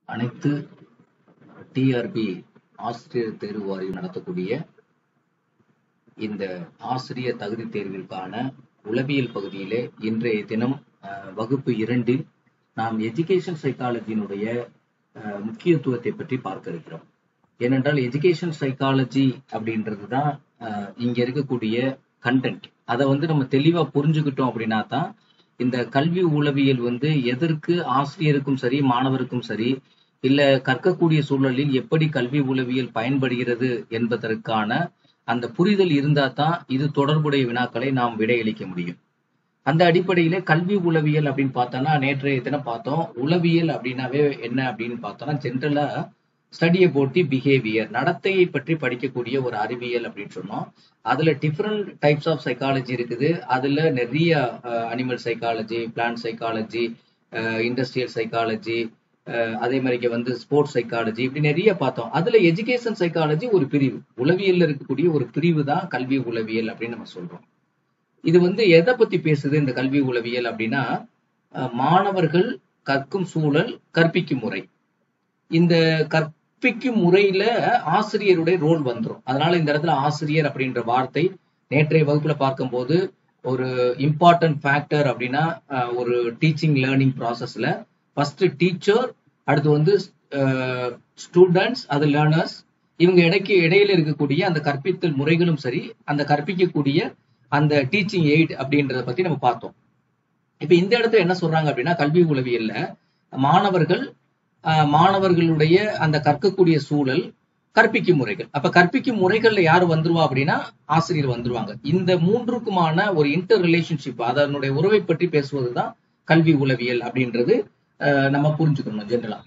அனைத்து டிஆர்பி ஆசிரியர் தேர்வு வாரியம் நடத்தக்கூடிய இந்த ஆசிரியர் தகுதி தேர்விற்கான உளவியல் பகுதியிலே இன்றைய தினம் அஹ், வகுப்பு இரண்டில் நாம் எஜுகேஷன் சைக்காலஜியினுடைய அஹ், முக்கியத்துவத்தை பற்றி பார்க்க இருக்கிறோம் ஏனென்றால் எஜுகேஷன் சைக்காலஜி அப்படின்றது தான் அஹ், இங்க இருக்கக்கூடிய கண்டென்ட் அதை வந்து நம்ம தெளிவா புரிஞ்சுக்கிட்டோம் அப்படின்னா தான் இந்த கல்வி உளவியல் வந்து எதற்கு ஆசிரியருக்கும் சரி மாணவருக்கும் சரி இல்ல கற்கக்கூடிய சூழலில் எப்படி கல்வி உளவியல் பயன்படுகிறது என்பதற்கான அந்த புரிதல் இருந்தா தான் இது தொடர்புடைய வினாக்களை நாம் விடையளிக்க முடியும் அந்த அடிப்படையில கல்வி உளவியல் அப்படின்னு பார்த்தோம்னா நேற்றைய தினம் பார்த்தோம் உளவியல் அப்படின்னாவே என்ன அப்படின்னு பார்த்தோம்னா ஜென்ரலா ஸ்டடியை போட்டி பிஹேவியர் நடத்தையை பற்றி படிக்கக்கூடிய ஒரு அறிவியல் அப்படின்னு சொன்னோம் அதுல டிஃப்ரெண்ட் டைப்ஸ் ஆஃப் சைக்காலஜி இருக்குது அதுல நிறைய animal psychology plant psychology industrial psychology அதே மாதிரி வந்து ஸ்போர்ட்ஸ் சைக்காலஜி இப்படி நிறைய பார்த்தோம் அதுல எஜுகேஷன் சைக்காலஜி ஒரு பிரிவு உளவியல்ல இருக்கக்கூடிய ஒரு பிரிவு தான் கல்வி உளவியல் அப்படின்னு நம்ம சொல்றோம் இது வந்து எதை பத்தி பேசுது இந்த கல்வி உளவியல் அப்படின்னா அஹ், மாணவர்கள் கற்கும் சூழல் கற்பிக்கும் முறை இந்த கற்பிக்கும் முறையில ஆசிரியருடைய ரோல் வந்துரும் அதனால இந்த இடத்துல ஆசிரியர் அப்படின்ற வார்த்தை நேற்றைய வகுப்புல பார்க்கும்போது ஒரு இம்பார்ட்டன்ட் ஃபேக்டர் அப்படின்னா அஹ், ஒரு டீச்சிங் லேர்னிங் ப்ராசஸ்ல ஃபர்ஸ்ட் டீச்சர் அடுத்து வந்து ஸ்டூடெண்ட்ஸ் அது லேர்னர்ஸ் இவங்க இடைக்கு இடையில இருக்கக்கூடிய அந்த கற்பித்தல் முறைகளும் சரி அந்த கற்பிக்கக்கூடிய அந்த டீச்சிங் எய்ட் அப்படின்றத பத்தி நம்ம பார்த்தோம் இப்ப இந்த இடத்துல என்ன சொல்றாங்க அப்படின்னா கல்வி உளவியல்ல மாணவர்கள் ஆஹ், மாணவர்களுடைய அந்த கற்கக்கூடிய சூழல் கற்பிக்கும் முறைகள் அப்ப கற்பிக்கும் முறைகள்ல யார் வந்துருவா அப்படின்னா ஆசிரியர் வந்துருவாங்க இந்த மூன்றுக்குமான ஒரு இன்டர் ரிலேஷன்ஷிப் அதனுடைய உறவை பற்றி பேசுவதுதான் கல்வி உளவியல் அப்படின்றது ஆஹ், நம்ம புரிஞ்சுக்கணும் ஜென்ரலா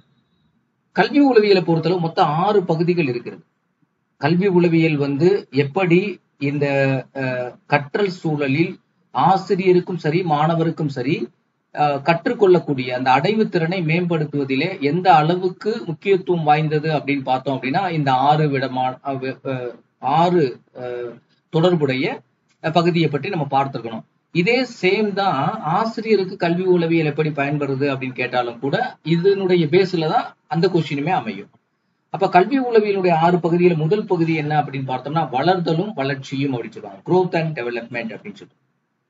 கல்வி உளவியலை பொறுத்தளவு மொத்தம் ஆறு பகுதிகள் இருக்கிறது கல்வி உளவியல் வந்து எப்படி இந்த அஹ், கற்றல் சூழலில் ஆசிரியருக்கும் சரி மாணவருக்கும் சரி அஹ், கற்றுக்கொள்ளக்கூடிய அந்த அடைவு திறனை மேம்படுத்துவதிலே எந்த அளவுக்கு முக்கியத்துவம் வாய்ந்தது அப்படின்னு பார்த்தோம் அப்படின்னா இந்த ஆறு விடமான அஹ், வி- அஹ், ஆறு அஹ், தொடர்புடைய அஹ், பகுதியை பற்றி நம்ம பார்த்திருக்கணும் இதே சேம் தான் ஆசிரியருக்கு கல்வி உளவியல் எப்படி பயன்படுது அப்படின்னு கேட்டாலும் கூட இதனுடைய பேஸ்ல தான் அந்த கொஸ்டினுமே அமையும் அப்ப கல்வி உளவியலுடைய ஆறு பகுதியில முதல் பகுதி என்ன அப்படின்னு பார்த்தோம்னா வளர்தலும் வளர்ச்சியும் அப்படின்னு சொல்லுவாங்க growth அண்ட் டெவலப்மெண்ட் அப்படின்னு சொல்லுவாங்க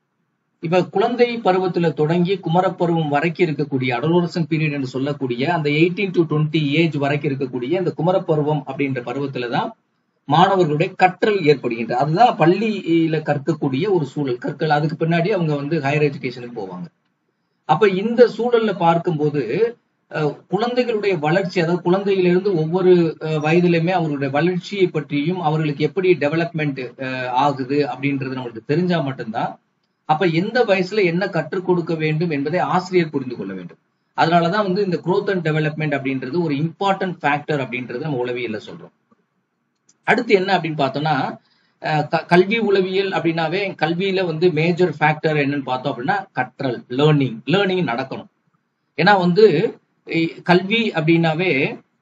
இப்ப குழந்தை பருவத்துல தொடங்கி குமரப்பருவம் வரைக்கும் இருக்கக்கூடிய அடலோரசன் பீரியட் என்று சொல்லக்கூடிய அந்த எயிட்டீன் டு டுவெண்ட்டி ஏஜ் வரைக்கும் இருக்கக்கூடிய இந்த குமரப்பருவம் அப்படின்ற பருவத்துல தான் மாணவர்களுடைய கற்றல் ஏற்படுகின்ற அதுதான் பள்ளியில கற்கக்கூடிய ஒரு சூழல் கற்கள் அதுக்கு பின்னாடி அவங்க வந்து ஹையர் எஜுகேஷனுக்கு போவாங்க அப்ப இந்த சூழல்ல பார்க்கும்போது அஹ், குழந்தைகளுடைய வளர்ச்சி அதாவது குழந்தையிலிருந்து ஒவ்வொரு அஹ், வயதிலுமே அவர்களுடைய வளர்ச்சியை பற்றியும் அவர்களுக்கு எப்படி டெவலப்மெண்ட் ஆகுது அப்படின்றது நம்மளுக்கு தெரிஞ்சா மட்டும்தான் அப்ப எந்த வயசுல என்ன கற்றுக் கொடுக்க வேண்டும் என்பதை ஆசிரியர் புரிந்து கொள்ள வேண்டும் அதனாலதான் வந்து இந்த growth அண்ட் டெவலப்மெண்ட் அப்படின்றது ஒரு இம்பார்ட்டன்ட் ஃபேக்டர் அப்படின்றது நம்ம உளவியல்ல சொல்றோம் அடுத்து என்ன அப்படின்னு பார்த்தோம்னா அஹ் க- கல்வி உளவியல் அப்படின்னாவே கல்வியில வந்து மேஜர் ஃபேக்டர் என்னன்னு பார்த்தோம் அப்படின்னா கற்றல் லேர்னிங் லேர்னிங் நடக்கணும் ஏன்னா வந்து இ- கல்வி அப்படின்னாவே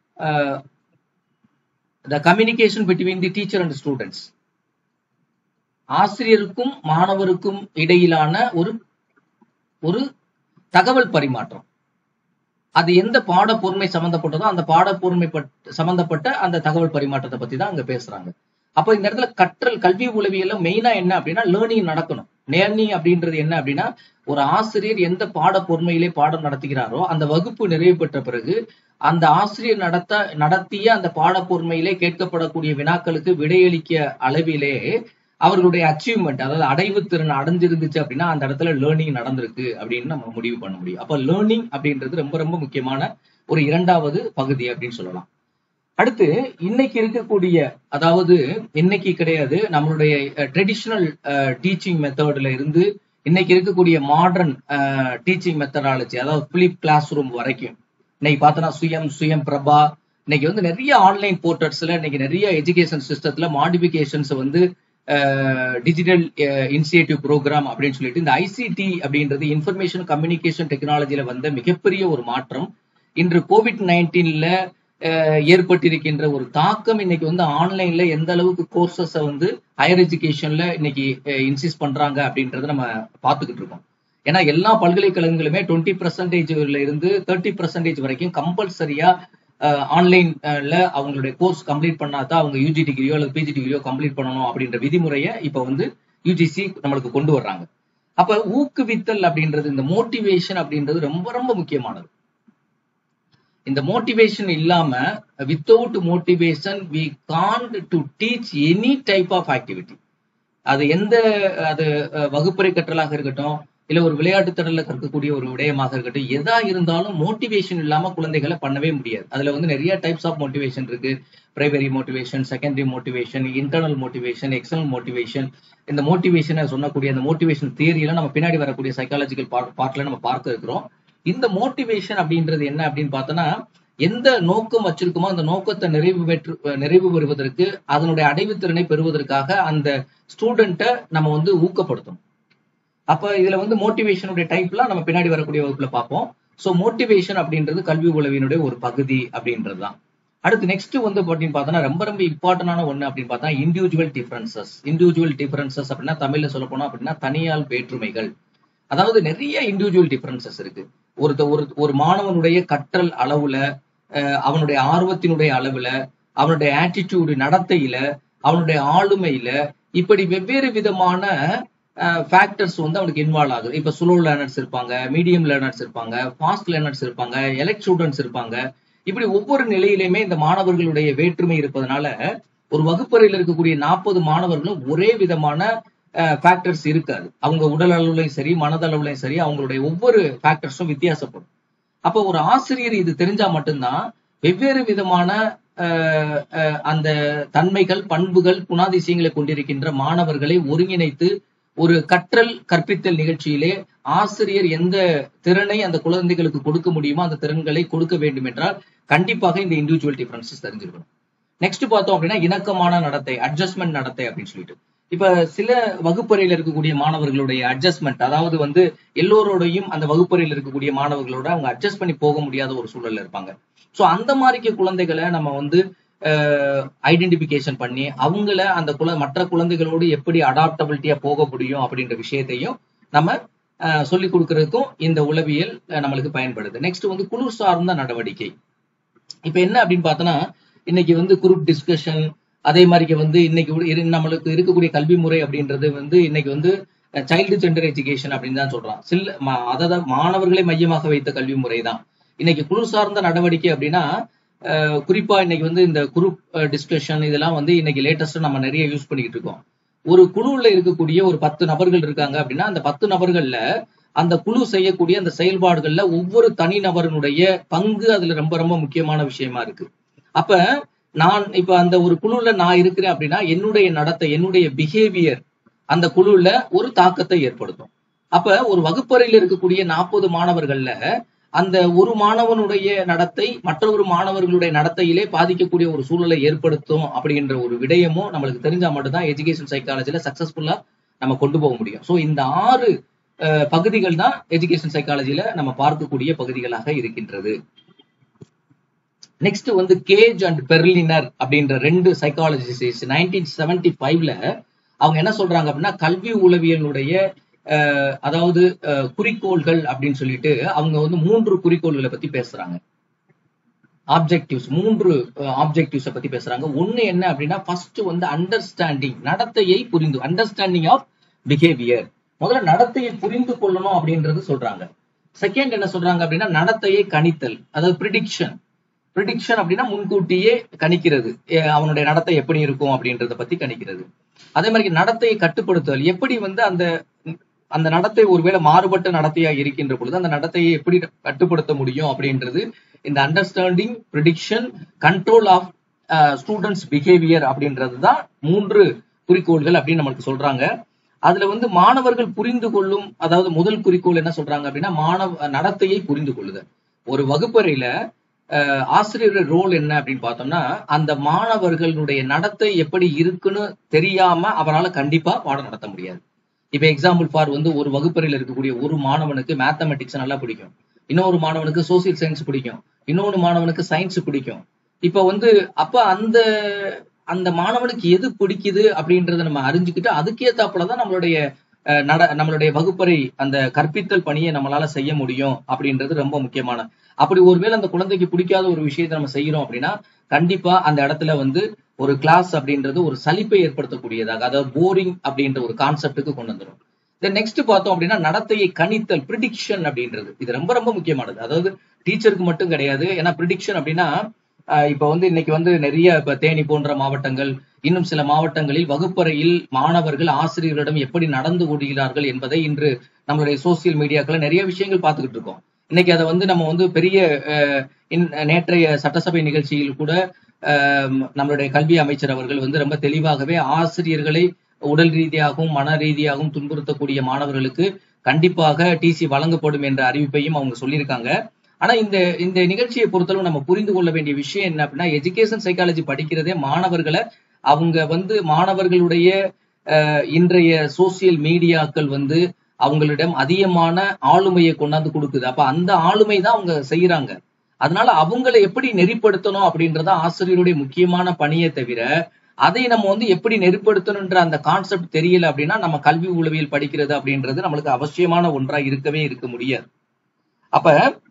the communication between the teacher and students ஆசிரியருக்கும் மாணவருக்கும் இடையிலான ஒரு ஒரு தகவல் பரிமாற்றம் அது எந்த பாட பொறுமை சம்பந்தப்பட்டதோ அந்த பாட பொறுமை பட்- சம்பந்தப்பட்ட அந்த தகவல் பரிமாற்றத்தை பத்தி தான் அங்க பேசுறாங்க அப்ப இந்த இடத்துல கற்றல் கல்வி உளவியல்ல மெயினா என்ன அப்படின்னா லேர்னிங் நடக்கணும் லேர்னிங் அப்படின்றது என்ன அப்படின்னா ஒரு ஆசிரியர் எந்த பாட பொறுமையிலே பாடம் நடத்துகிறாரோ அந்த வகுப்பு நிறைவு பெற்ற பிறகு அந்த ஆசிரியர் நடத்த நடத்திய அந்த பாட பொறுமையிலே கேட்கப்படக்கூடிய வினாக்களுக்கு விடையளிக்க அளவிலே அவர்களுடைய அச்சீவ்மெண்ட் அதாவது அடைவு திறன் அடைஞ்சிருந்துச்சு அப்படின்னா அந்த இடத்துல லேர்னிங் நடந்திருக்கு அப்படின்னு நம்ம முடிவு பண்ண முடியும் அப்ப லேர்னிங் அப்படின்றது ரொம்ப ரொம்ப முக்கியமான ஒரு இரண்டாவது பகுதி அப்படின்னு சொல்லலாம் அடுத்து இன்னைக்கு இருக்கக்கூடிய அதாவது இன்னைக்கு கிடையாது நம்மளுடைய ட்ரெடிஷ்னல் டீச்சிங் மெத்தட்ல இருந்து இன்னைக்கு இருக்கக்கூடிய மாடர்ன் டீச்சிங் மெத்தடாலஜி அதாவது பிலிப் கிளாஸ் ரூம் வரைக்கும் இன்னைக்கு பார்த்தோன்னா சுயம் சுயம் பிரபா இன்னைக்கு வந்து நிறைய ஆன்லைன் போர்ட்டல்ஸ்ல இன்னைக்கு நிறைய எஜுகேஷன் சிஸ்டத்துல மாடிஃபிகேஷன்ஸ் வந்து டிஜிட்டல் இனிஷியேட்டிவ் ப்ரோக்ராம் அப்படின்னு சொல்லிட்டு இந்த ஐசிடி அப்படின்றது இன்ஃபர்மேஷன் கம்யூனிகேஷன் டெக்னாலஜியில வந்த மிகப்பெரிய ஒரு மாற்றம் இன்று கோவிட் நைன்டீன்ல ஏற்பட்டிருக்கின்ற ஒரு தாக்கம் இன்னைக்கு வந்து ஆன்லைன்ல எந்த அளவுக்கு கோர்சஸை வந்து ஹையர் எஜுகேஷன்ல இன்னைக்கு இன்சிஸ்ட் பண்றாங்க அப்படின்றத நம்ம பார்த்துக்கிட்டு இருக்கோம் ஏன்னா எல்லா பல்கலைக்கழகங்களுமே டுவெண்ட்டி பர்சன்டேஜ்ல இருந்து தேர்ட்டி பர்சன்டேஜ் வரைக்கும் கம்பல்சரியா ஆன்லைன்ல அவங்களுடைய கோர்ஸ் கம்ப்ளீட் பண்ணாதான் அவங்க யூஜி டிகிரியோ அல்லது பிஜி டிகிரியோ கம்ப்ளீட் பண்ணணும் அப்படின்ற விதிமுறையை இப்ப வந்து யூஜிசி நம்மளுக்கு கொண்டு வர்றாங்க அப்ப ஊக்குவித்தல் அப்படின்றது இந்த மோட்டிவேஷன் அப்படின்றது ரொம்ப ரொம்ப முக்கியமானது இந்த மோட்டிவேஷன் இல்லாம without motivation we can't do teach any type of activity அது எந்த அது அஹ், வகுப்பறை கற்றலாக இருக்கட்டும் இல்ல ஒரு விளையாட்டு திடல்ல கற்கக்கூடிய ஒரு விடயமாக இருக்கட்டும் எதா இருந்தாலும் மோட்டிவேஷன் இல்லாம குழந்தைகளை பண்ணவே முடியாது அதுல வந்து நிறைய டைப்ஸ் ஆஃப் மோட்டிவேஷன் இருக்கு primary motivation secondary motivation internal motivation external motivation இந்த மோட்டிவேஷனை சொன்னக்கூடிய அந்த மோட்டிவேஷன் தியரியெல்லாம் நம்ம பின்னாடி வரக்கூடிய சைக்காலஜிக்கல் பார்ட்ல நம்ம பார்க்க இருக்கிறோம் இந்த மோட்டிவேஷன் அப்படின்றது என்ன அப்படின்னு பார்த்தோம்னா எந்த நோக்கம் வச்சிருக்குமோ அந்த நோக்கத்தை நிறைவு பெற்று நிறைவு பெறுவதற்கு அதனுடைய அடைவுத்திறனை பெறுவதற்காக அந்த ஸ்டூடெண்ட்டை நம்ம வந்து ஊக்கப்படுத்தணும் அப்ப இதுல வந்து மோட்டிவேஷனுடைய டைப்லாம் நம்ம பின்னாடி வரக்கூடிய வகுப்புல பார்ப்போம் சோ மோட்டிவேஷன் அப்படின்றது கல்வி உளவினுடைய ஒரு பகுதி அப்படின்றது தான் அடுத்து நெக்ஸ்ட் வந்து அப்படின்னு பார்த்தோம்னா ரொம்ப ரொம்ப இம்பார்ட்டன்டான ஒண்ணு அப்படின்னு பார்த்தா இண்டிவிஜுவல் டிஃபரன்சஸ் இண்டிவிஜுவல் டிஃபரன்சஸ் அப்படின்னா தமிழ்ல சொல்ல போனோம் அப்படின்னா தனியால் வேற்றுமைகள் அதாவது நிறைய இண்டிவிஜுவல் டிஃபரன்சஸ் இருக்கு ஒருத்த ஒரு ஒரு மாணவனுடைய கற்றல் அளவுல அஹ், அவனுடைய ஆர்வத்தினுடைய அளவுல அவனுடைய ஆட்டிடியூடு நடத்தையில அவனுடைய ஆளுமையில இப்படி வெவ்வேறு விதமான ஃபேக்டர்ஸ் வந்து அவனுக்கு இன்வால்வ் ஆகுது இப்ப ஸ்லோ லேர்னர்ஸ் இருப்பாங்க மீடியம் லேர்னர்ஸ் இருப்பாங்க ஃபாஸ்ட் லேர்னர்ஸ் இருப்பாங்க எலக்ட் ஸ்டூடெண்ட்ஸ் இருப்பாங்க இப்படி ஒவ்வொரு நிலையிலுமே இந்த மாணவர்களுடைய வேற்றுமை இருப்பதனால ஒரு வகுப்பறையில் இருக்கக்கூடிய நாற்பது மாணவர்களும் ஒரே விதமான ஃபேக்டர்ஸ் இருக்காது அவங்க உடல் அளவுலையும் சரி மனதளவுலையும் சரி அவங்களுடைய ஒவ்வொரு ஃபேக்டர்ஸும் வித்தியாசப்படும் அப்போ ஒரு ஆசிரியர் இது தெரிஞ்சா மட்டும்தான் வெவ்வேறு விதமான அஹ், அஹ், அந்த தன்மைகள் பண்புகள் குணாதிசயங்களை கொண்டிருக்கின்ற மாணவர்களை ஒருங்கிணைத்து ஒரு கற்றல் கற்பித்தல் நிகழ்ச்சியிலே ஆசிரியர் எந்த திறனை அந்த குழந்தைகளுக்கு கொடுக்க முடியுமோ அந்த திறன்களை கொடுக்க வேண்டும் என்றால் கண்டிப்பாக இந்த இண்டிவிஜுவல் டிஃபரன்சஸ் தெரிஞ்சிருக்கணும் நெக்ஸ்ட் பார்த்தோம் அப்படின்னா இணக்கமான நடத்தை அட்ஜஸ்ட்மெண்ட் நடத்தை அப்படின்னு சொல்லிட்டு இப்ப சில வகுப்பறையில் இருக்கக்கூடிய மாணவர்களுடைய அட்ஜஸ்ட்மெண்ட் அதாவது வந்து எல்லோரோடையும் அந்த வகுப்பறையில் இருக்கக்கூடிய மாணவர்களோட அவங்க அட்ஜஸ்ட் பண்ணி போக முடியாத ஒரு சூழல்ல இருப்பாங்க சோ அந்த மாதிரிக்கு குழந்தைகளை நம்ம வந்து ஐடென்டிபிகேஷன் பண்ணி அவங்கள அந்த குல மற்ற குழந்தைகளோடு எப்படி அடாப்டபிலிட்டியா போக முடியும் அப்படின்ற விஷயத்தையும் நம்ம அஹ், சொல்லிக் கொடுக்கறதுக்கும் இந்த உளவியல் அஹ், நம்மளுக்கு பயன்படுது நெக்ஸ்ட் வந்து குழு சார்ந்த நடவடிக்கை இப்ப என்ன அப்படின்னு பார்த்தோன்னா இன்னைக்கு வந்து குரூப் டிஸ்கஷன் அதே மாதிரி வந்து இன்னைக்கு உள்ள- இரு- நம்மளுக்கு இருக்கக்கூடிய கல்வி முறை அப்படின்றது வந்து இன்னைக்கு வந்து சைல்டு சென்டர் எஜுகேஷன் அப்படின்னு தான் சொல்றான் சில ம- அதாவது மாணவர்களை மையமாக வைத்த கல்வி முறை தான் இன்னைக்கு குழு சார்ந்த நடவடிக்கை அப்படின்னா அஹ், குறிப்பா இன்னைக்கு வந்து இந்த குரூப் டிஸ்கஷன் இதெல்லாம் வந்து இன்னைக்கு லேட்டஸ்டா நம்ம நிறைய யூஸ் பண்ணிக்கிட்டு இருக்கோம் ஒரு குழுவுல இருக்கக்கூடிய ஒரு பத்து நபர்கள் இருக்காங்க அப்படின்னா அந்த பத்து நபர்கள்ல அந்த குழு செய்யக்கூடிய அந்த செயல்பாடுகள்ல ஒவ்வொரு தனி நபரினுடைய பங்கு அதுல ரொம்ப ரொம்ப முக்கியமான விஷயமா இருக்கு அப்ப நான் இப்ப அந்த ஒரு குழுல நான் இருக்கிறேன் அப்படின்னா என்னுடைய நடத்தை என்னுடைய பிஹேவியர் அந்த குழுல ஒரு தாக்கத்தை ஏற்படுத்தும் அப்ப ஒரு வகுப்பறையில் இருக்கக்கூடிய நாற்பது மாணவர்கள்ல அந்த ஒரு மாணவனுடைய நடத்தை மற்றொரு மாணவர்களுடைய நடத்தையிலே பாதிக்கக்கூடிய ஒரு சூழலை ஏற்படுத்தும் அப்படின்ற ஒரு விடயமும் நம்மளுக்கு தெரிஞ்சா மட்டும்தான் எஜுகேஷன் சைக்காலஜில சக்சஸ்ஃபுல்லா நம்ம கொண்டு போக முடியும் சோ இந்த ஆறு அஹ், பகுதிகள் தான் எஜுகேஷன் சைக்காலஜில நம்ம பார்க்கக்கூடிய பகுதிகளாக இருக்கின்றது நெக்ஸ்ட் வந்து கேஜ் அண்ட் பெர்லினர் அப்படின்ற ரெண்டு சைக்காலஜிஸ்ட் நைன்டீன் செவன்டி ஃபைவ்ல அவங்க என்ன சொல்றாங்க அப்படின்னா கல்வி உளவியலுடைய அஹ், அதாவது அஹ், குறிக்கோள்கள் அப்படின்னு சொல்லிட்டு அவங்க வந்து மூன்று குறிக்கோள்களை பத்தி பேசுறாங்க ஆப்ஜெக்டிவ்ஸ் மூன்று ஆப்ஜெக்டிவ்ஸை பத்தி பேசுறாங்க ஒண்ணு என்ன அப்படின்னா ஃபர்ஸ்ட் வந்து அண்டர்ஸ்டாண்டிங் நடத்தையை புரிந்து அண்டர்ஸ்டாண்டிங் ஆஃப் பிஹேவியர் முதல்ல நடத்தையை புரிந்து கொள்ளணும் அப்படின்றது சொல்றாங்க செகண்ட் என்ன சொல்றாங்க அப்படின்னா நடத்தையை கணித்தல் அதாவது ப்ரிடிக்ஷன் ப்ரிடிக்ஷன் அப்படின்னா முன்கூட்டியே கணிக்கிறது எ- அவனுடைய நடத்தை எப்படி இருக்கும் அப்படின்றத பத்தி கணிக்கிறது அதே மாதிரி நடத்தையை கட்டுப்படுத்துதல் எப்படி வந்து அந்த அந்த நடத்தை ஒருவேளை மாறுபட்ட நடத்தையா இருக்கின்ற பொழுது அந்த நடத்தையை எப்படி கட்டுப்படுத்த முடியும் அப்படின்றது இந்த understanding prediction control of students behaviour அப்படின்றது தான் மூன்று குறிக்கோள்கள் அப்படின்னு நம்மளுக்கு சொல்றாங்க அதுல வந்து மாணவர்கள் புரிந்து கொள்ளும் அதாவது முதல் குறிக்கோள் என்ன சொல்றாங்க அப்படின்னா மாணவ நடத்தையை புரிந்து கொள்ளுதல் ஒரு வகுப்பறையில அஹ், ஆசிரியரோட ரோல் என்ன அப்படின்னு பார்த்தோம்னா அந்த மாணவர்களுடைய நடத்தை எப்படி இருக்குன்னு தெரியாம அவரால் கண்டிப்பா பாடம் நடத்த முடியாது இப்ப எக்ஸாம்பிள் ஃபார் வந்து ஒரு வகுப்பறையில் இருக்கக்கூடிய ஒரு மாணவனுக்கு மேத்தமெட்டிக்ஸ் நல்லா பிடிக்கும் இன்னொரு மாணவனுக்கு சோசியல் சயின்ஸ் பிடிக்கும் இன்னொரு மாணவனுக்கு சயின்ஸ் பிடிக்கும் இப்ப வந்து அப்ப அந்த அந்த மாணவனுக்கு எது பிடிக்குது அப்படின்றத நம்ம அறிஞ்சுக்கிட்டு அதுக்கேத்தாப்புல தான் நம்மளுடைய அஹ், நட நம்மளுடைய வகுப்பறை அந்த கற்பித்தல் பணியை நம்மளால செய்ய முடியும் அப்படின்றது ரொம்ப முக்கியமான அப்படி ஒருவேளை அந்த குழந்தைக்கு பிடிக்காத ஒரு விஷயத்தை நம்ம செய்யறோம் அப்படின்னா கண்டிப்பா அந்த இடத்துல வந்து ஒரு கிளாஸ் அப்படின்றது ஒரு சலிப்பை ஏற்படுத்தக்கூடியதாக அதாவது போரிங் அப்படின்ற ஒரு கான்செப்டுக்கு கொண்டு வந்துடும் தென் நெக்ஸ்ட் பார்த்தோம் அப்படின்னா நடத்தையை கணித்தல் ப்ரிடிக்ஷன் அப்படின்றது இது ரொம்ப ரொம்ப முக்கியமானது அதாவது டீச்சருக்கு மட்டும் கிடையாது ஏன்னா ப்ரிடிக்ஷன் அப்படின்னா ஆஹ் இப்ப வந்து இன்னைக்கு வந்து நிறைய இப்ப தேனி போன்ற மாவட்டங்கள் இன்னும் சில மாவட்டங்களில் வகுப்பறையில் மாணவர்கள் ஆசிரியர்களிடம் எப்படி நடந்து கொள்கிறார்கள் என்பதை இன்று நம்மளுடைய சோசியல் மீடியாக்களை நிறைய விஷயங்கள் பார்த்துக்கிட்டு இருக்கோம் இன்னைக்கு அதை வந்து நம்ம வந்து பெரிய அஹ், இன்- நேற்றைய சட்டசபை நிகழ்ச்சியில் கூட அஹ், நம்மளுடைய கல்வி அமைச்சர் அவர்கள் வந்து ரொம்ப தெளிவாகவே ஆசிரியர்களை உடல் ரீதியாகவும் மன ரீதியாகவும் துன்புறுத்தக்கூடிய மாணவர்களுக்கு கண்டிப்பாக டிசி வழங்கப்படும் என்ற அறிவிப்பையும் அவங்க சொல்லியிருக்காங்க ஆனா இந்த இந்த நிகழ்ச்சியை பொறுத்தளவு நம்ம புரிந்து கொள்ள வேண்டிய விஷயம் என்ன அப்படின்னா எஜுகேஷன் சைக்காலஜி படிக்கிறதே மாணவர்களை அவங்க வந்து மாணவர்களுடைய அஹ், இன்றைய சோசியல் மீடியாக்கள் வந்து அவங்களிடம் அதிகமான ஆளுமையை கொண்டாந்து கொடுக்குது அப்ப அந்த ஆளுமை தான் அவங்க செய்யறாங்க அதனால அவங்களை எப்படி நெறிப்படுத்தணும் அப்படின்றத ஆசிரியருடைய முக்கியமான பணியை தவிர அதை நம்ம வந்து எப்படி நெறிப்படுத்தணுன்ற அந்த கான்செப்ட் தெரியல அப்படின்னா நம்ம கல்வி உளவியல் படிக்கிறது அப்படின்றது நம்மளுக்கு அவசியமான ஒன்றா இருக்கவே இருக்க முடியாது அப்ப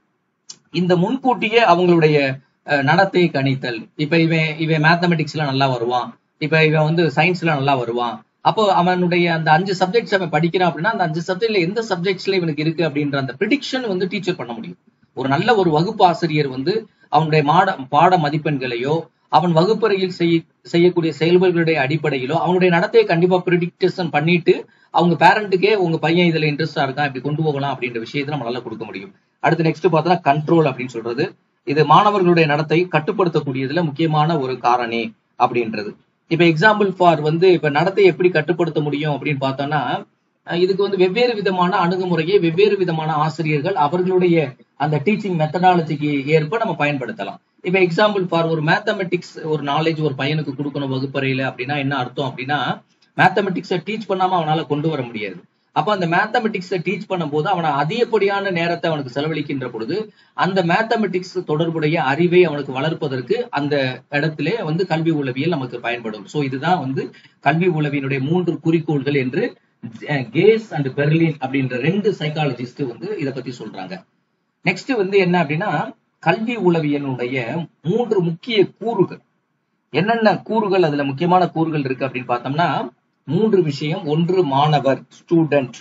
இந்த முன்கூட்டியே அவங்களுடைய அஹ், நடத்தையை கணித்தல் இப்ப இவன் இவன் மேத்தமெட்டிக்ஸ்ல நல்லா வருவான் இப்ப இவன் வந்து சயின்ஸ்ல நல்லா வருவான் அப்போ அவனுடைய அந்த அஞ்சு சப்ஜெக்ட்ஸ் அவன் படிக்கிறான் அப்படின்னா அந்த அஞ்சு சப்ஜெக்ட்ல எந்த சப்ஜெக்ட்ஸ்ல இவனுக்கு இருக்கு அப்படின்ற அந்த ப்ரிடிக்ஷன் வந்து டீச்சர் பண்ண முடியும் ஒரு நல்ல ஒரு வகுப்பு ஆசிரியர் வந்து அவனுடைய மாட பாட மதிப்பெண்களையோ அவன் வகுப்பறையில் செய்ய செய்யக்கூடிய செயல்பாடுகளுடைய அடிப்படையிலோ அவனுடைய நடத்தையை கண்டிப்பா ப்ரிடிக்டேஷன் பண்ணிட்டு அவங்க பேரண்ட்டுக்கே உங்க பையன் இதுல இன்ட்ரெஸ்டா இருக்கான் இப்படி கொண்டு போகலாம் அப்படின்ற விஷயத்தை நம்மளால கொடுக்க முடியும் அடுத்து நெக்ஸ்ட் பார்த்தோம்னா கண்ட்ரோல் அப்படின்னு சொல்றது இது மாணவர்களுடைய நடத்தை கட்டுப்படுத்தக்கூடியதுல முக்கியமான ஒரு காரணி அப்படின்றது இப்ப எக்ஸாம்பிள் ஃபார் வந்து இப்ப நடத்தை எப்படி கட்டுப்படுத்த முடியும் அப்படின்னு பார்த்தோம்னா அஹ் இதுக்கு வந்து வெவ்வேறு விதமான அணுகுமுறையை வெவ்வேறு விதமான ஆசிரியர்கள் அவர்களுடைய அந்த டீச்சிங் மெத்தடாலஜிக்கு ஏற்ப நம்ம பயன்படுத்தலாம் இப்ப எக்ஸாம்பிள் ஃபார் ஒரு மேத்தமெட்டிக்ஸ் ஒரு நாலேஜ் ஒரு பையனுக்கு கொடுக்கணும் வகுப்பறையில அப்படின்னா என்ன அர்த்தம் அப்படின்னா மேத்தமெட்டிக்ஸை டீச் பண்ணாம அவனால கொண்டு வர முடியாது அப்ப அந்த மேத்தமெட்டிக்ஸை டீச் பண்ணும்போது அவனை அதிகப்படியான நேரத்தை அவனுக்கு செலவழிக்கின்ற பொழுது அந்த மேத்தமெட்டிக்ஸ் தொடர்புடைய அறிவை அவனுக்கு வளர்ப்பதற்கு அந்த இடத்திலே வந்து கல்வி உளவியல் நமக்கு பயன்படும் சோ இதுதான் வந்து கல்வி உளவியனுடைய மூன்று குறிக்கோள்கள் என்று அஹ், கேஸ் அண்ட் பெர்லின் அப்படின்ற ரெண்டு சைக்காலஜிஸ்ட் வந்து இதை பத்தி சொல்றாங்க நெக்ஸ்ட் வந்து என்ன அப்படின்னா கல்வி உளவியலுடைய மூன்று முக்கிய கூறுகள் என்னென்ன கூறுகள் அதுல முக்கியமான கூறுகள் இருக்கு அப்படின்னு பார்த்தோம்னா மூன்று விஷயம் ஒன்று மாணவர் ஸ்டூடெண்ட்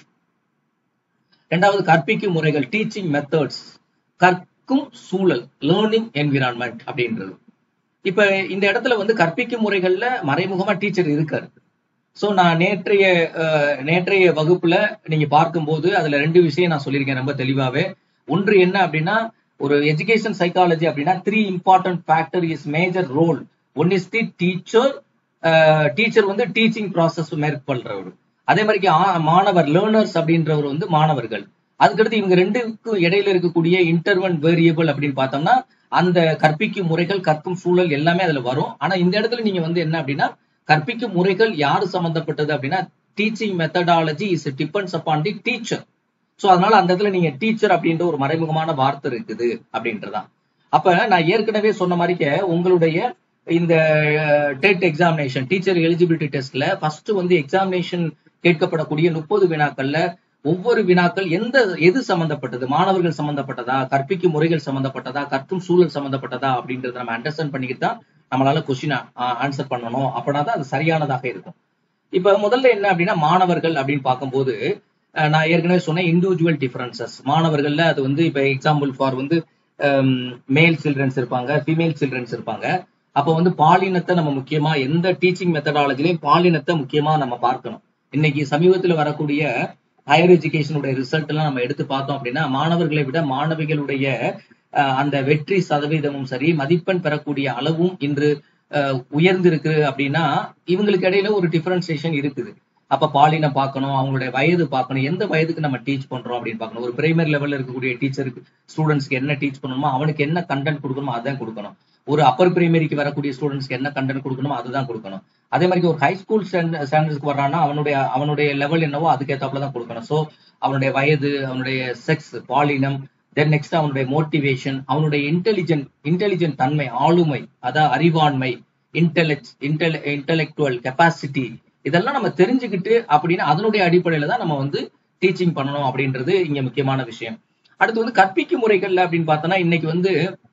இரண்டாவது கற்பிக்கும் முறைகள் டீச்சிங் மெத்தட்ஸ் கற்கும் சூழல் லேர்னிங் என்விரான்மெண்ட் அப்படின்றது இப்ப இந்த இடத்துல வந்து கற்பிக்கும் முறைகள்ல மறைமுகமா டீச்சர் இருக்காரு சோ நான் நேற்றைய அஹ், நேற்றைய வகுப்புல நீங்க பார்க்கும்போது அதுல ரெண்டு விஷயம் நான் சொல்லியிருக்கேன் ரொம்ப தெளிவாவே ஒன்று என்ன அப்படின்னா ஒரு எஜுகேஷன் சைக்காலஜி அப்படின்னா three important factor is major role one is the teacher teacher வந்து டீச்சிங் ப்ராசஸ் மேற்கொள்றவர் அதே மாதிரி ஆ- மாணவர் லேர்னர்ஸ் அப்படின்றவர் வந்து மாணவர்கள் அதுக்கடுத்து இவங்க ரெண்டுக்கும் இடையில இருக்கக்கூடிய இன்டர்வன் வேரியபிள் அப்படின்னு பார்த்தோம்னா அந்த கற்பிக்கும் முறைகள் கற்கும் சூழல் எல்லாமே அதுல வரும் ஆனா இந்த இடத்துல நீங்க வந்து என்ன அப்படின்னா கற்பிக்கும் முறைகள் யாரு சம்பந்தப்பட்டது அப்படின்னா teaching methodology is depends upon the teacher so அதனால அந்த இடத்துல நீங்க டீச்சர் அப்படின்ற ஒரு மறைமுகமான வார்த்தை இருக்குது அப்படின்றதான் அப்ப நான் ஏற்கனவே சொன்ன மாதிரிக்க உங்களுடைய இந்த டெட் எக்ஸாமினேஷன் டீச்சர் எலிஜிபிலிட்டி டெஸ்ட்ல ஃபர்ஸ்ட் வந்து எக்ஸாமினேஷன் கேட்கப்படக்கூடிய முப்பது வினாக்கள்ல ஒவ்வொரு வினாக்கள் எந்த எது சம்பந்தப்பட்டது மாணவர்கள் சம்பந்தப்பட்டதா கற்பிக்கும் முறைகள் சம்பந்தப்பட்டதா கற்கும் சூழல் சம்பந்தப்பட்டதா அப்படின்றத நம்ம அண்டர்ஸ்டாண்ட் பண்ணிக்கிட்டு தான் நம்மளால கொஸ்டின் ஆன்சர் பண்ணணும் அப்படின்னா தான் அது சரியானதாக இருக்கும் இப்ப முதல்ல என்ன அப்படின்னா மாணவர்கள் அப்படின்னு பார்க்கும்போது அஹ், நான் ஏற்கனவே சொன்னேன் இண்டிவிஜுவல் டிஃபரன்சஸ் மாணவர்கள்ல அது வந்து இப்ப எக்ஸாம்பிள் ஃபார் வந்து மேல் சில்ட்ரன்ஸ் இருப்பாங்க ஃபீமேல் சில்ட்ரன்ஸ் இருப்பாங்க அப்ப வந்து பாலினத்தை நம்ம முக்கியமா எந்த டீச்சிங் மெத்தடாலஜிலையும் பாலினத்தை முக்கியமா நம்ம பார்க்கணும் இன்னைக்கு சமீபத்துல வரக்கூடிய ஹையர் எஜுகேஷனுடைய ரிசல்ட் எல்லாம் நம்ம எடுத்து பார்த்தோம் அப்படின்னா மாணவர்களை விட மாணவிகளுடைய அஹ், அந்த வெற்றி சதவீதமும் சரி மதிப்பெண் பெறக்கூடிய அளவும் இன்று அஹ், உயர்ந்திருக்கு அப்படின்னா இவங்களுக்கு இடையில ஒரு டிஃபரன்சியேஷன் இருக்குது அப்ப பாலினம் பார்க்கணும் அவங்களுடைய வயது பார்க்கணும் எந்த வயதுக்கு நம்ம டீச் பண்றோம் அப்படின்னு பார்க்கணும் ஒரு பிரைமரி லெவல்ல இருக்கக்கூடிய டீச்சருக்கு ஸ்டூடெண்ட்ஸ்க்கு என்ன டீச் பண்ணணுமோ அவனுக்கு என்ன கண்டென்ட் கொடுக்கணுமோ அதான் கொடுக்கணும் ஒரு அப்பர் பிரைமரிக்கு வரக்கூடிய ஸ்டூடெண்ட்ஸ்க்கு என்ன கண்டென்ட் கொடுக்கணுமோ அதுதான் கொடுக்கணும் அதே மாதிரி ஒரு ஹை ஸ்கூல் ஸ்டாண்டர்ட்ஸ்க்கு வர்றான்னா அவனுடைய அவனுடைய லெவல் என்னவோ அதுக்கேத்தாப்புல தான் கொடுக்கணும் சோ அவனுடைய வயது அவனுடைய செக்ஸ் பாலினம் தென் நெக்ஸ்ட் அவனுடைய மோட்டிவேஷன் அவனுடைய இன்டெலிஜென்ட் இன்டெலிஜென்ட் தன்மை ஆளுமை அதான் அறிவாண்மை இன்டெலெக்ட் இன்டெல் இன்டெலெக்சுவல் கெப்பாசிட்டி இதெல்லாம் நம்ம தெரிஞ்சுக்கிட்டு அப்படின்னு அதனுடைய அடிப்படையில தான் நம்ம வந்து டீச்சிங் பண்ணணும் அப்படின்றது இங்க முக்கியமான விஷயம் அடுத்து வந்து கற்பிக்கும் முறைகள்ல அப்படின்னு பார்த்தோம்னா இன்னைக்கு வந்து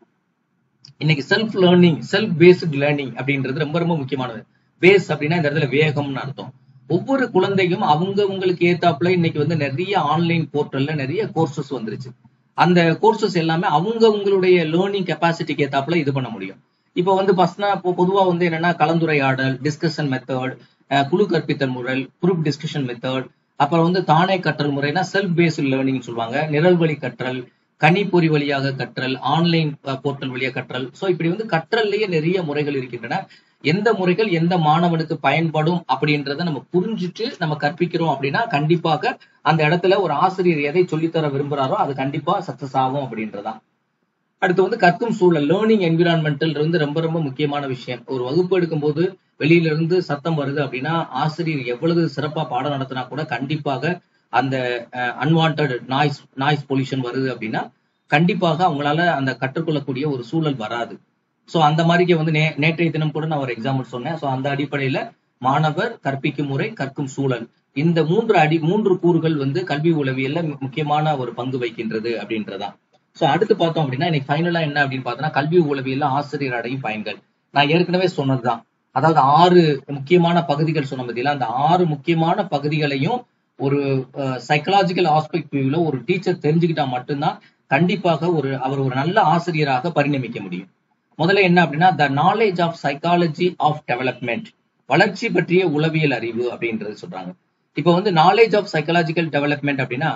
இன்னைக்கு self learning self paced learning அப்படின்றது ரொம்ப ரொம்ப முக்கியமானது பேஸ் அப்படின்னா இந்த இடத்துல வேகம்னு அர்த்தம் ஒவ்வொரு குழந்தையும் அவங்க உங்களுக்கு ஏத்தாப்புல இன்னைக்கு வந்து நிறைய ஆன்லைன் போர்ட்டல்ல நிறைய கோர்சஸ் வந்துருச்சு அந்த கோர்சஸ் எல்லாமே அவங்க உங்களுடைய லேர்னிங் கெப்பாசிட்டிக்கு ஏத்தாப்புல இது பண்ண முடியும் இப்போ வந்து ஃபர்ஸ்ட்னா இப்போ பொதுவா வந்து என்னன்னா கலந்துரையாடல் டிஸ்கஷன் மெத்தட் குழு கற்பித்தல் முறை குரூப் டிஸ்கஷன் மெத்தட் அப்புறம் வந்து தானே கற்றல் முறைனா செல்ஃப் பேஸ்ட் லேர்னிங் சொல்லுவாங்க நிரல் வழி கற்றல் கணிப்பொறி வழியாக கற்றல் ஆன்லைன் போர்ட்டல் வழியாக கற்றல் சோ இப்படி வந்து கற்றல்லையே நிறைய முறைகள் இருக்கின்றன எந்த முறைகள் எந்த மாணவனுக்கு பயன்படும் அப்படின்றத நம்ம புரிஞ்சுட்டு நம்ம கற்பிக்கிறோம் அப்படின்னா கண்டிப்பாக அந்த இடத்துல ஒரு ஆசிரியர் எதை சொல்லித்தர விரும்புறாரோ அது கண்டிப்பா சக்சஸ் ஆகும் அப்படின்றதான் அடுத்து வந்து கற்கும் சூழல் லேர்னிங் என்விரான்மெண்டல் வந்து ரொம்ப ரொம்ப முக்கியமான விஷயம் ஒரு வகுப்பு எடுக்கும்போது வெளியில இருந்து சத்தம் வருது அப்படின்னா ஆசிரியர் எவ்வளவு சிறப்பா பாடம் நடத்தினா கூட கண்டிப்பாக அந்த அன்வான்ட் நாய்ஸ் நாய்ஸ் பொல்யூஷன் வருது அப்படின்னா கண்டிப்பாக அவங்களால அந்த கற்றுக்கொள்ளக்கூடிய ஒரு சூழல் வராது சோ அந்த மாதிரிக்கு வந்து நே நேற்றைய தினம் கூட நான் ஒரு எக்ஸாம்பிள் சொன்னேன் சோ அந்த அடிப்படையில மாணவர் கற்பிக்கும் முறை கற்கும் சூழல் இந்த மூன்று அடி மூன்று கூறுகள் வந்து கல்வி உளவியல்ல முக்கியமான ஒரு பங்கு வகிக்கின்றது அப்படின்றதான் சோ அடுத்து பார்த்தோம் அப்படின்னா இன்னைக்கு ஃபைனலா என்ன அப்படின்னு பார்த்தோம்னா கல்வி உளவியல்ல ஆசிரியர் அடையும் பயன்கள் நான் ஏற்கனவே சொன்னதுதான் அதாவது ஆறு முக்கியமான பகுதிகள் சொன்ன பத்தியில அந்த ஆறு முக்கியமான பகுதிகளையும் ஒரு சைக்கலாஜிக்கல் ஆஸ்பெக்ட் வியூல ஒரு டீச்சர் தெரிஞ்சுக்கிட்டா மட்டும்தான் கண்டிப்பாக ஒரு அவர் ஒரு நல்ல ஆசிரியராக பரிணமிக்க முடியும் முதல்ல என்ன அப்படின்னா the knowledge of psychology of development வளர்ச்சி பற்றிய உளவியல் அறிவு அப்படின்றது சொல்றாங்க இப்போ வந்து நாலேஜ் ஆஃப் சைக்காலஜிக்கல் டெவலப்மெண்ட் அப்படின்னா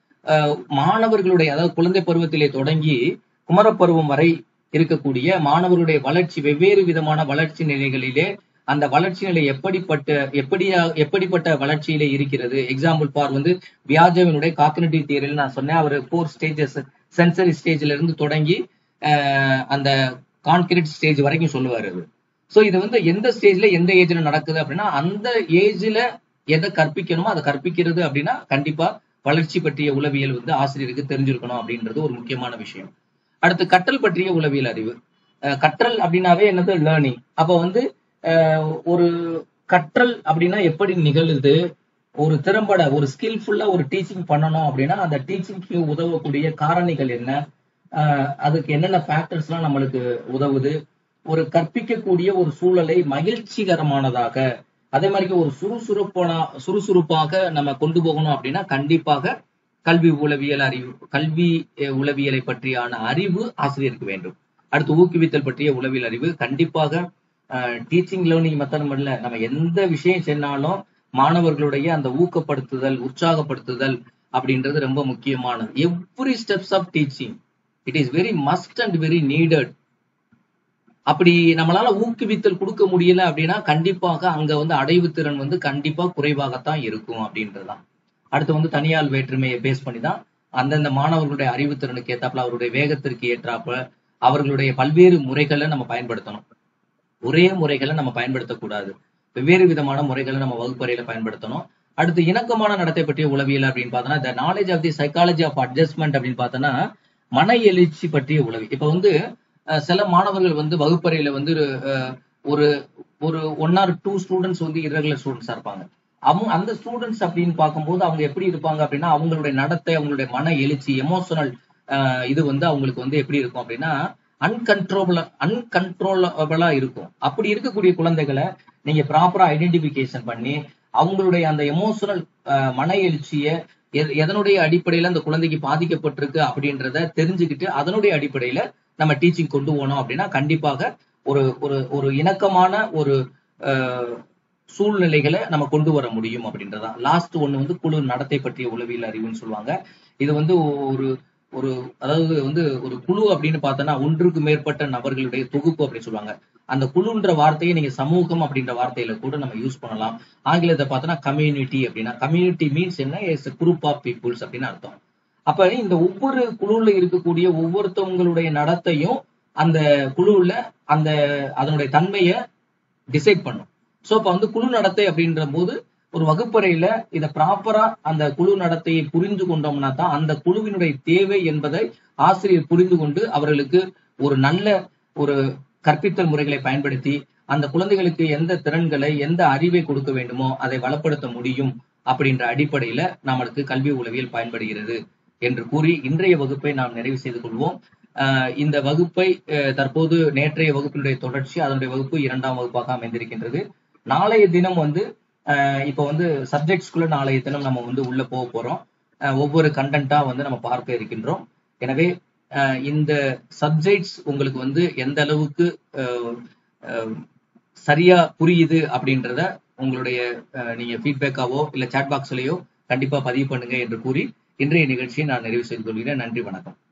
மாணவர்களுடைய அதாவது குழந்தை பருவத்திலே தொடங்கி குமரப்பருவம் வரை இருக்கக்கூடிய மாணவர்களுடைய வளர்ச்சி வெவ்வேறு விதமான வளர்ச்சி நிலைகளிலே அந்த வளர்ச்சி நிலை எப்படிப்பட்ட எப்படியா எப்படிப்பட்ட வளர்ச்சியில இருக்கிறது எக்ஸாம்பிள் பார் வந்து வியாஜவினுடைய காக்னிட்டிவ் தியரியில் நான் சொன்னேன் அவர் ஃபோர் ஸ்டேஜஸ் சென்சரி ஸ்டேஜ்ல இருந்து தொடங்கி அந்த கான்கிரீட் ஸ்டேஜ் வரைக்கும் சொல்லுவாரு அது ஸோ இது வந்து எந்த ஸ்டேஜ்ல எந்த ஏஜ்ல நடக்குது அப்படின்னா அந்த ஏஜ்ல எதை கற்பிக்கணுமோ அதை கற்பிக்கிறது அப்படின்னா கண்டிப்பா வளர்ச்சி பற்றிய உளவியல் வந்து ஆசிரியருக்கு தெரிஞ்சிருக்கணும் அப்படின்றது ஒரு முக்கியமான விஷயம் அடுத்து கற்றல் பற்றிய உளவியல் அறிவு கற்றல் அப்படின்னாவே என்னது லேர்னிங் அப்போ வந்து ஒரு கற்றல் அப்படின்னா எப்படி நிகழுது ஒரு திறம்பட ஒரு ஸ்கில்ஃபுல்லா ஒரு டீச்சிங் பண்ணணும் அப்படின்னா அந்த டீச்சிங்க்கு உதவக்கூடிய காரணிகள் என்ன அதுக்கு என்னென்ன ஃபேக்டர்ஸ்லாம் நம்மளுக்கு உதவுது ஒரு கற்பிக்கக்கூடிய ஒரு சூழலை மகிழ்ச்சிகரமானதாக அதே மாதிரி ஒரு சுறுசுறுப்பான சுறுசுறுப்பாக நம்ம கொண்டு போகணும் அப்படின்னா கண்டிப்பாக கல்வி உளவியல் அறிவு கல்வி உளவியலை பற்றியான அறிவு ஆசிரியருக்கு வேண்டும் அடுத்து ஊக்குவித்தல் பற்றிய உளவியல் அறிவு கண்டிப்பாக டீச்சிங் லேர்னிங் மெத்தட் இல்ல நம்ம எந்த விஷயம் சொன்னாலும் மாணவர்களுடைய அந்த ஊக்கப்படுத்துதல் உற்சாகப்படுத்துதல் அப்படின்றது ரொம்ப முக்கியமானது every steps of teaching it is very must and very needed அப்படி நம்மளால ஊக்குவித்தல் கொடுக்க முடியல அப்படின்னா கண்டிப்பாக அங்க வந்து அடைவு திறன் வந்து கண்டிப்பா குறைவாகத்தான் இருக்கும் அப்படின்றதுதான் அடுத்து வந்து தனியார் வேற்றுமையை பேஸ் பண்ணி தான் அந்தந்த மாணவர்களுடைய அறிவுத்திறனுக்கு ஏத்தாப்புல அவருடைய வேகத்திற்கு ஏற்றாப்புல அவர்களுடைய பல்வேறு முறைகளை நம்ம பயன்படுத்தணும் ஒரே முறைகளை நம்ம பயன்படுத்தக்கூடாது வெவ்வேறு விதமான முறைகளை நம்ம வகுப்பறையில பயன்படுத்தணும் அடுத்து இணக்கமான நடத்தை பற்றிய உளவியல் அப்படின்னு பார்த்தோம்னா the knowledge of the psychology of adjustment அப்படின்னு பார்த்தோம்னா மன எழுச்சி பற்றிய உளவி இப்ப வந்து சில மாணவர்கள் வந்து வகுப்பறையில வந்து ஒரு ஒரு ஒன் ஆர் டூ ஸ்டூடெண்ட்ஸ் வந்து இரகுலர் ஸ்டூடெண்ட்ஸா இருப்பாங்க அவங்க அந்த ஸ்டூடெண்ட்ஸ் அப்படின்னு பார்க்கும்போது அவங்க எப்படி இருப்பாங்க அப்படின்னா அவங்களுடைய நடத்தை அவங்களுடைய மன எழுச்சி எமோஷனல் இது வந்து அவங்களுக்கு வந்து எப்படி இருக்கும் அப்படின்னா அன்கன்ட்ரோலபிளா அன்கன்ட்ரோலபிளா இருக்கும் அப்படி இருக்கக்கூடிய குழந்தைகளை நீங்க ப்ராப்பரா ஐடென்டிபிகேஷன் பண்ணி அவங்களுடைய அந்த எமோஷனல் மன எழுச்சிய எதனுடைய அடிப்படையில அந்த குழந்தைக்கு பாதிக்கப்பட்டிருக்கு அப்படின்றத தெரிஞ்சுக்கிட்டு அதனுடைய அடிப்படையில நம்ம டீச்சிங் கொண்டு போனோம் அப்படின்னா கண்டிப்பாக ஒரு ஒரு ஒரு இணக்கமான ஒரு சூழ்நிலைகளை நம்ம கொண்டு வர முடியும் அப்படின்றதான் லாஸ்ட் ஒண்ணு வந்து குழு நடத்தை பற்றிய உளவியல் அறிவுன்னு சொல்லுவாங்க இது வந்து ஒரு ஒரு அதாவது வந்து ஒரு குழு அப்படின்னு பார்த்தோன்னா ஒன்றுக்கு மேற்பட்ட நபர்களுடைய தொகுப்பு அப்படின்னு சொல்லுவாங்க அந்த குழுன்ற வார்த்தையை நீங்க சமூகம் அப்படின்ற வார்த்தையில கூட நம்ம யூஸ் பண்ணலாம் ஆங்கிலத்தை பார்த்தோன்னா கம்யூனிட்டி அப்படின்னா கம்யூனிட்டி மீன்ஸ் என்ன இஸ் குரூப் ஆஃப் பீப்புள்ஸ் அப்படின்னு அர்த்தம் அப்ப இந்த ஒவ்வொரு குழுல இருக்கக்கூடிய ஒவ்வொருத்தவங்களுடைய நடத்தையும் அந்த குழுவுல அந்த அதனுடைய தன்மையை டிசைட் பண்ணும் சோ இப்ப வந்து குழு நடத்தை அப்படின்ற போது ஒரு வகுப்பறையில இத ப்ராப்பரா அந்த குழு நடத்தையை புரிந்து கொண்டோம்னா தான் அந்த குழுவினுடைய தேவை என்பதை ஆசிரியர் புரிந்து கொண்டு அவர்களுக்கு ஒரு நல்ல ஒரு கற்பித்தல் முறைகளை பயன்படுத்தி அந்த குழந்தைகளுக்கு எந்த திறன்களை எந்த அறிவை கொடுக்க வேண்டுமோ அதை வளப்படுத்த முடியும் அப்படின்ற அடிப்படையில நம்மளுக்கு கல்வி உளவியல் பயன்படுகிறது என்று கூறி இன்றைய வகுப்பை நாம் நிறைவு செய்து கொள்வோம் அஹ் இந்த வகுப்பை அஹ் தற்போது நேற்றைய வகுப்பினுடைய தொடர்ச்சி அதனுடைய வகுப்பு இரண்டாம் வகுப்பாக அமைந்திருக்கின்றது நாளைய தினம் வந்து அஹ் இப்போ வந்து சப்ஜெக்ட்ஸ்குள்ள நாளைய தினம் நம்ம வந்து உள்ள போக போறோம் அஹ் ஒவ்வொரு கண்டென்ட்டா வந்து நம்ம பார்க்க இருக்கின்றோம் எனவே அஹ் இந்த சப்ஜெக்ட்ஸ் உங்களுக்கு வந்து எந்த அளவுக்கு அஹ், அஹ், சரியா புரியுது அப்படின்றத உங்களுடைய அஹ், நீங்க ஃபீட்பேக்காவோ இல்ல சாட் பாக்ஸ்லயோ கண்டிப்பா பதிவு பண்ணுங்க என்று கூறி இன்றைய நிகழ்ச்சியை நான் நிறைவு செய்து கொள்கிறேன் நன்றி வணக்கம்